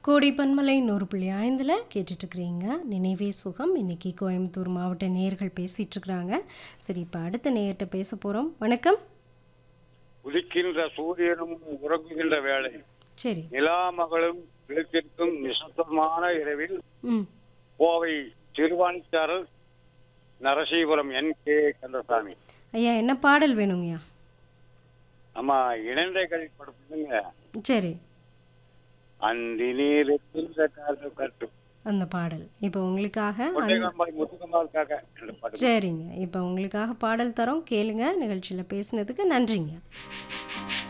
கோடி பன்மலை நூறு புள்ளி ஐந்தில் கேட்டுட்ருக்கிறீங்க நினைவே சுகம் இன்னைக்கு கோயம்புத்தூர் மாவட்ட நேயர்கள் பேசிகிட்டு இருக்கிறாங்க சரி இப்போ அடுத்த நேயர்கிட்ட பேச போகிறோம் வணக்கம் உதிக்கின்ற சூரியனும் உறங்குகின்ற வேளை சரி நிலா மகளும் விழுத்திற்கும் நிசப்தமான இரவில் ம் கோவை திருவான்சாரல் நரசீபுரம் என் கே கந்தசாமி ஐயா என்ன பாடல் வேணுங்கய்யா ஆமா இணைந்த கழிப்படுத்துங்க சரி அந்தி நீருக்கின்ற காற்று கட்டு அந்த பாடல் இப்போ உங்களுக்காக அந்த- முத்துகம்பால் முத்துகம்பாலுக்காக இந்த பாட்டு சரிங்க இப்போ உங்களுக்காக பாடல் தரோம் கேளுங்க நிகழ்ச்சியில் பேசுனதுக்கு நன்றிங்க